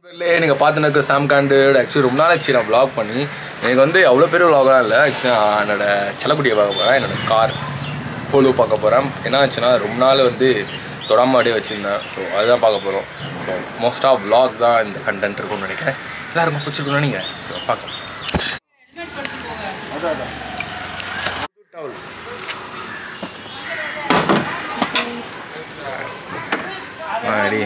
இல்லை நீங்கள் பார்த்துனக்கு சாம் காண்டு ஆக்சுவலி ரொம்ப நாள் ஆச்சு நான் vlog பண்ணி எனக்கு வந்து அவ்வளோ பெரிய vlogலாம் இல்லை ஆக்சுவலி நான் என்னோட செல்லக்குட்டியை பார்க்க போகிறேன் என்னோட கார் போலோ பார்க்க போகிறேன் என்ன ஆச்சுன்னா ரொம்ப நாள் வந்து தொடாம அப்படியே வச்சுருந்தேன் ஸோ அதுதான் பார்க்க போகிறோம் ஸோ மோஸ்ட் ஆஃப் vlog தான் இந்த கண்டென்ட் இருக்கும்னு நினைக்கிறேன் எல்லாருக்கும் பிடிச்சிருக்கணும் நீங்கள் ஸோ பார்க்கலாம் அடி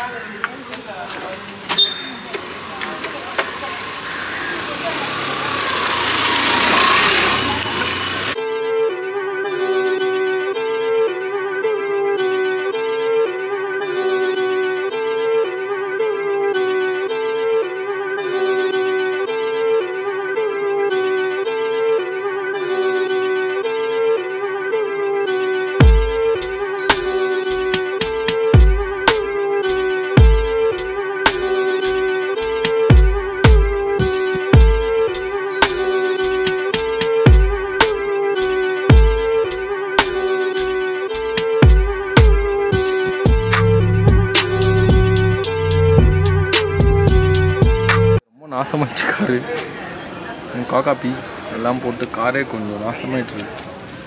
ரொம்ப நாசமாயிடுச்சு காரு காக்காப்பி எல்லாம் போட்டு காரே கொஞ்சம் நாசமாயிட்டு இருக்கு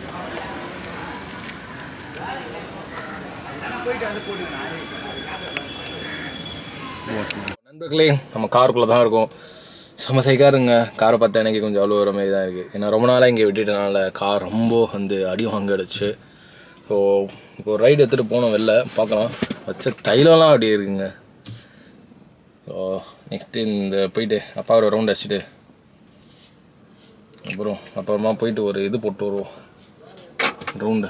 நண்பர்களே நம்ம காருக்குள்ளே தான் இருக்கோம் செம சைக்காக இருங்க காரை பார்த்தா எனக்கு கொஞ்சம் அவ்வளோ வர மாதிரி தான் இருக்குது ஏன்னா ரொம்ப நாளாக இங்கே விட்டுட்டனால கார் ரொம்ப வந்து அடி வாங்கிடுச்சு ஸோ இப்போ ரைடு எடுத்துகிட்டு போனோம் வெளில பார்க்கலாம் வச்ச தைலம்லாம் அப்படியே இருக்குங்க ஸோ நெக்ஸ்ட்டு இந்த போயிட்டு அப்பா ஒரு ரவுண்ட் அடிச்சுட்டு அப்புறம் அப்புறமா போயிட்டு ஒரு இது போட்டு வருவோம் ரவுண்டு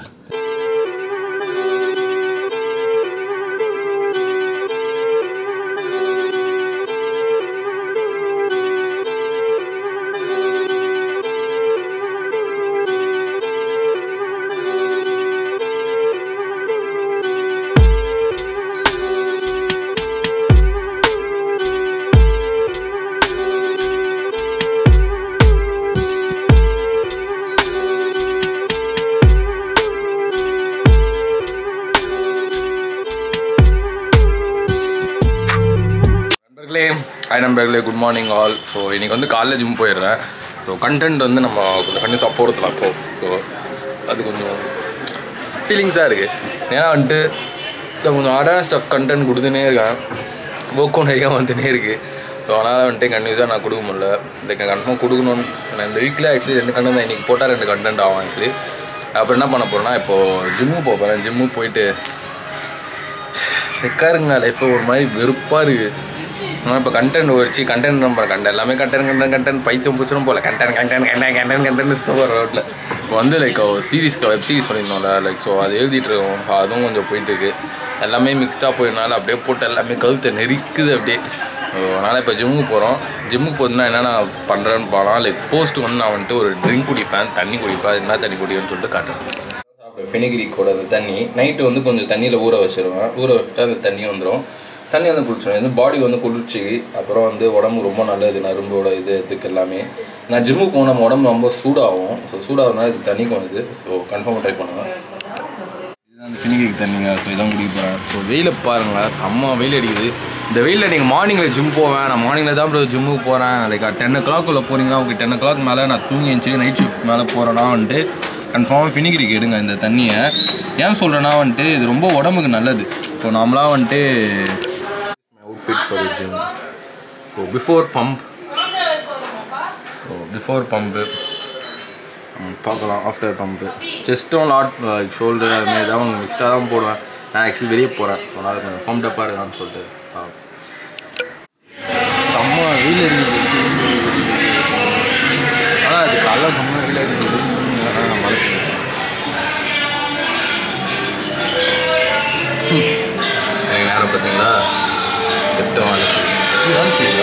நண்பர்களே ஹாய் நண்பர்களே குட் மார்னிங் ஆல் ஸோ இன்றைக்கி வந்து காலேஜ் ஜிம் போயிடுறேன் ஸோ கண்டென்ட் வந்து நம்ம கொஞ்சம் கண்டிப்பாக போகிறதுல அப்போ ஸோ அது கொஞ்சம் ஃபீலிங்ஸாக இருக்குது ஏன்னா வந்துட்டு நான் கொஞ்சம் ஆடான ஸ்டஃப் கண்டென்ட் கொடுத்துனே இருக்கேன் ஒர்க்கும் நிறையா வந்துனே இருக்குது ஸோ அதனால் வந்துட்டு கண்டினியூஸாக நான் கொடுக்க முடியல லைக் கன்ஃபார்ம் கொடுக்கணும்னு நான் இந்த வீக்கில் ஆக்சுவலி ரெண்டு கண்டென்ட் தான் இன்றைக்கி போட்டால் ரெண்டு கண்டென்ட் ஆகும் ஆக்சுவலி அப்புறம் என்ன பண்ண போகிறேன்னா இப்போது ஜிம்மு போக போகிறேன் ஜிம்மு போயிட்டு செக்காருங்க லைஃப் ஒரு மாதிரி வெறுப்பாக இருக்குது நான் இப்போ கண்டென்ட் வச்சு கண்டென்ட் நம்பர் கண்டென்ட் எல்லாமே கண்டென்ட் கண்டென்ட் கண்டென்ட் பைத்தியம் பிடிச்சிடும் போல content content content content content சுத்தம் வர ரோட்டில் இப்போ வந்து லைக் சீரிஸ்க்கு வெப் சீரிஸ் சொல்லியிருந்தோம்ல லைக் ஸோ அது எழுதிட்டு இருக்கோம் அதுவும் கொஞ்சம் போயிட்டு இருக்கு எல்லாமே மிக்ஸ்டாக போயிருந்தாலும் அப்படியே போட்டு எல்லாமே கழுத்தை நெரிக்குது அப்படியே ஸோ அதனால் இப்போ ஜிம்முக்கு போகிறோம் ஜிம்முக்கு போதுனா என்னென்ன பண்ணுறேன்னு போகலாம் லைக் போஸ்ட் வந்து நான் வந்துட்டு ஒரு ட்ரிங்க் குடிப்பேன் தண்ணி குடிப்பேன் அது என்ன தண்ணி குடிப்பேன்னு சொல்லிட்டு காட்டுறேன் சாப்பிடுவேன் ஃபெனிகிரிக்கோட அந்த தண்ணி நைட்டு வந்து கொஞ்சம் தண்ணியில் ஊற வச்சிருவேன் ஊற வச்சுட்டு அந்த தண்ணி வந்துடும் தண்ணி வந்து குளிச்சிடும் இது பாடி வந்து குளிர்ச்சி அப்புறம் வந்து உடம்பு ரொம்ப நல்லது நரம்போட இது இதுக்கு எல்லாமே நான் ஜிம்முக்கு போனால் நம்ம உடம்பு ரொம்ப சூடாகும் ஸோ சூடாகிறதுனால இது தண்ணிக்கும் இது ஸோ கன்ஃபார்மாக ட்ரை பண்ணுவேன் இதுதான் அந்த ஃபெனிகிரி தண்ணிங்க ஸோ இதான் குடிக்க போகிறேன் ஸோ வெயில பாருங்களேன் செம்ம வெயில் அடிக்குது இந்த வெயிலில் நீங்கள் மார்னிங்கில் ஜிம் போவேன் நான் மார்னிங்கில் தான் ப்ரோ ஜிம்முக்கு போகிறேன் லைக் டென் ஓ கிளாக்குள்ளே போகிறீங்கன்னா உங்களுக்கு டென் ஓ கிளாக் மேலே நான் தூங்கி எழுந்துச்சு நைட் ஷிஃப்ட் மேலே போகிறேன்னா வந்துட்டு கன்ஃபார்மாக ஃபினிகிரிக்கு எடுங்க இந்த தண்ணியை ஏன் சொல்கிறேன்னா வந்துட்டு இது ரொம்ப உடம்புக்கு நல்லது இப்போ நாமளாக வந்துட்டு outfit for gym so before pump so before pump பார்க்கலாம் ஆஃப்டர் பம்பு செஸ்ட்டும் லாட் ஷோல்டர் அதுமாதிரி தான் உங்களுக்கு எக்ஸ்ட்ரா தான் போடுவேன் நான் ஆக்சுவலி வெளியே போகிறேன் ஸோ நான் கொஞ்சம் பம்ப்டப்பாக இருக்கான்னு சொல்லிட்டு பார்ப்போம். செம்ம வெயில் அடிக்குது ஆனால் அது காலைல செம்ம வெயில் அடிக்குது நான் மழை பெய்யுது. எனக்கு நேரம் பார்த்தீங்களா எட்டு வேலை செய்யும் இது வேலை செய்யுதா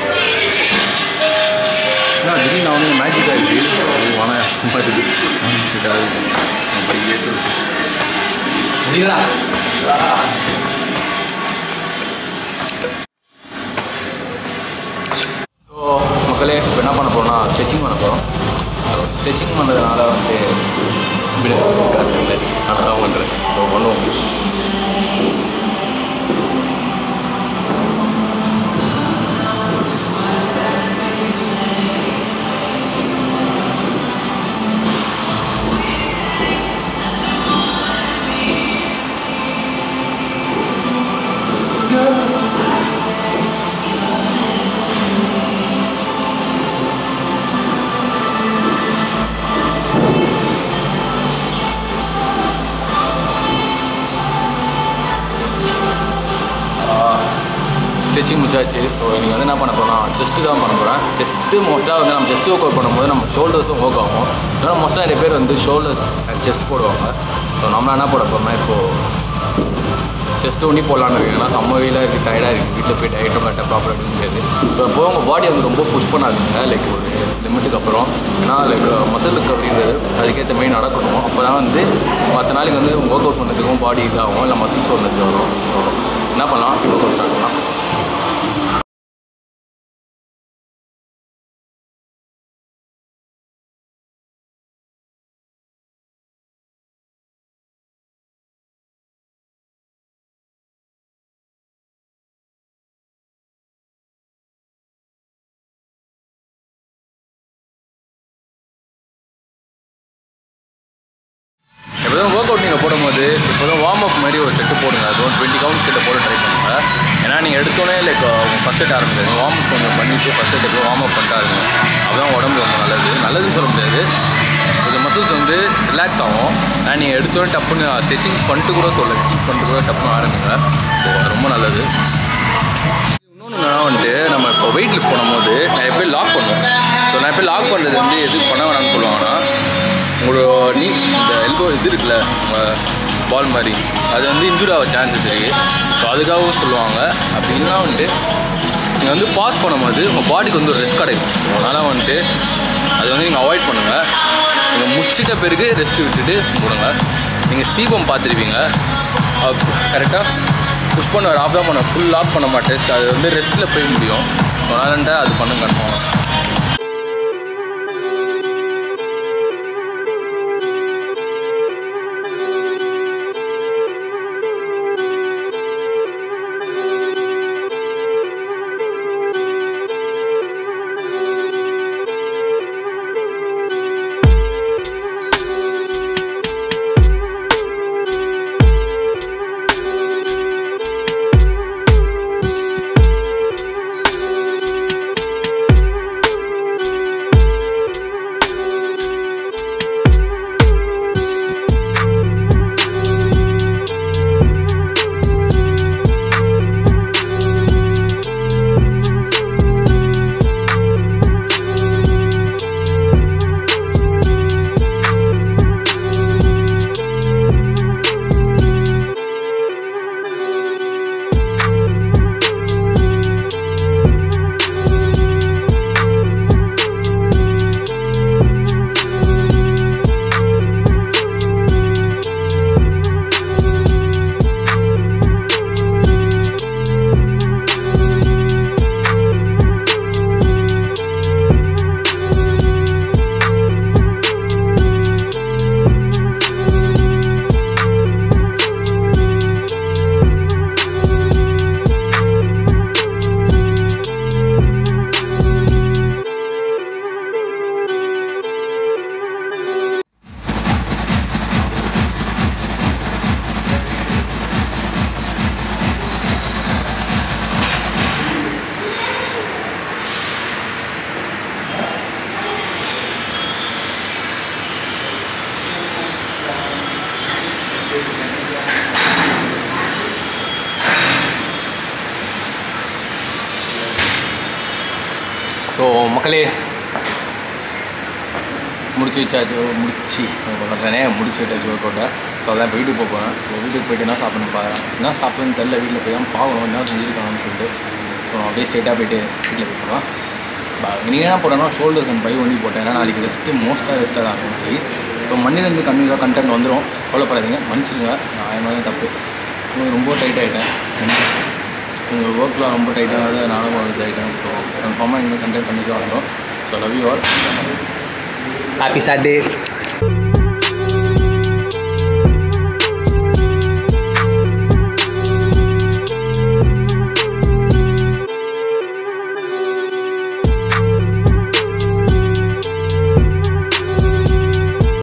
என்ன திடீர்னு நான் வந்து மேஜிக் ஆகிடுச்சு ஆனால் பாட்டுக்கு படிக்கவே முடியலா ஸோ மக்களே இப்போ என்ன பண்ண போகிறோம்னா ஸ்டிச்சிங் பண்ண போகிறோம் ஸ்டிச்சிங் பண்ணதுனால வந்து இப்படி இருக்காதுங்களே நான் தான் பண்ணுறேன் ஸோ பண்ணுவோம் முடிச்சு முடிச்சாச்சு ஸோ நீங்கள் வந்து என்ன பண்ண போகிறோம் செஸ்ட்டு தான் பண்ண போகிறேன் செஸ்ட்டு மோஸ்ட்டாக வந்து நம்ம செஸ்ட்டு ஒர்க் அவுட் பண்ணும்போது நம்ம ஷோல்டர்ஸும் ஒர்க் ஆகும் ஏன்னா மோஸ்ட்டாக நிறைய பேர் வந்து ஷோல்டர்ஸ் அண்ட் செஸ்ட் போடுவாங்க ஸோ நம்ம என்ன போட போகிறோம்னா இப்போது செஸ்ட் ஒன்றி போடலான்னு இருக்கு ஏன்னா செம்ம வெயிலாக இருக்குது டயர்டாக இருக்குது வீட்டில் போய் டயட்டும் கரெக்டாக ப்ராப்பராக எடுக்க முடியாது ஸோ அப்போ உங்கள் பாடி வந்து ரொம்ப புஷ் பண்ணாதீங்க லைக் ஒரு லிமிட்டுக்கு அப்புறம் ஏன்னா லைக் மசில் ரிக்கவரின்றது அதுக்கேற்ற மாதிரி நடக்கணும் அப்போ தான் வந்து மற்ற நாளைக்கு வந்து ஒர்க் அவுட் பண்ணுறதுக்கும் பாடி இதாகும் இல்லை மசில் சோர்னஸ் வரும் ஸோ என்ன பண்ணலாம் ஒர்க் அவுட் ஸ்டார்ட் பண்ணலாம் எப்போதும் ஒர்க் அவுட் நீங்கள் போடும்போது இப்போதும் வார்ம் அப் மாதிரி ஒரு செட்டு போடுங்க அது ஒரு டுவெண்ட்டி கவுண்ட்ஸ் கிட்ட போட ட்ரை பண்ணுங்க ஏன்னா நீங்கள் எடுத்தோடனே லைக் உங்கள் ஃபஸ்ட் செட் ஆரம்பிச்சது வார்ம் அப் கொஞ்சம் பண்ணிவிட்டு ஃபஸ்ட் செட் போய் வார்ம் அப் பண்ணிட்டு ஆரம்பிங்க அதுதான் உடம்பு ரொம்ப நல்லது நல்லதுன்னு சொல்ல முடியாது கொஞ்சம் மசில்ஸ் வந்து ரிலாக்ஸ் ஆகும் ஆனால் நீங்கள் எடுத்தோடனே டப்புன்னு ஸ்ட்ரெச்சிங் பண்ணிட்டு கூட சொல்ல ஸ்டிச் பண்ணிட்டு கூட டப்புன்னு ஆரம்பிங்க ஸோ அது ரொம்ப நல்லது இன்னொன்று என்னன்னா வந்துட்டு நம்ம இப்போ வெயிட் லிஃப்ட் பண்ணும்போது நிறைய பேர் லாக் பண்ணுவோம் ஸோ நிறைய பேர் லாக் பண்ணுறது வந்து எதுக்கு பண்ண வேணாம்னு சொல்லுவாங்கன்னா உங்களோட நீ இந்த எல்போ இது இருக்குல்ல உங்கள் பால் மாதிரி அது வந்து இன்ஜூர் ஆக சான்சஸ் இருக்குது ஸோ அதுக்காகவும் சொல்லுவாங்க அப்படி இல்லைனா வந்துட்டு நீங்கள் வந்து பாஸ் பண்ணும்போது உங்கள் பாடிக்கு வந்து ஒரு ரெஸ்ட் கிடைக்கும் ஸோ அதனால் வந்துட்டு அது வந்து நீங்கள் அவாய்ட் பண்ணுங்கள் நீங்கள் முடிச்சிட்ட பிறகு ரெஸ்ட் விட்டுட்டு போடுங்க நீங்கள் சீபம் பார்த்துருப்பீங்க கரெக்டாக புஷ் பண்ண ஆஃப் தான் பண்ண ஃபுல் லாக் பண்ண மாட்டேன் அது வந்து ரெஸ்ட்டில் போய் முடியும் அதனாலன்ட்டு அது பண்ணுங்க கன்ஃபார்ம் ஸோ மக்களே முடிச்சு வச்சாச்சு முடிச்சு உடனே முடிச்சு விட்டாச்சு ஒர்க் அவுட்டை ஸோ அதான் இப்போ வீட்டுக்கு போக போகிறேன் ஸோ வீட்டுக்கு போயிட்டு என்ன சாப்பிடணும் பாருங்க என்ன சாப்பிடுன்னு தெரில வீட்டில் போய் தான் பார்க்கணும் என்ன செஞ்சுருக்காங்கன்னு சொல்லிட்டு ஸோ அப்படியே ஸ்ட்ரெயிட்டாக போயிட்டு வீட்டில் போய் போகலாம் பா நீங்கள் என்ன போட்டேன்னா ஷோல்டர்ஸ் அண்ட் பை ஒன்லி போட்டேன் ஏன்னா நாளைக்கு ரெஸ்ட்டு மோஸ்ட்டாக ரெஸ்ட்டாக தான் இருக்கும் நாளைக்கு ஸோ மண்ணிலேருந்து கம்மியாக கண்டென்ட் வந்துடும் கவலைப்படாதீங்க மன்னிச்சிருங்க நான் என் மேலே தப்பு இன்னும் ரொம்ப டைட் ஆகிட்டேன் உங்கள் ஒர்க்லாம் ரொம்ப டைட்டாக நானும் கொஞ்சம் டைட்டாக ஸோ கன்ஃபார்மாக இன்னும் கண்டென்ட் பண்ணி தான் ஆகணும் so love you all Happy Saturday.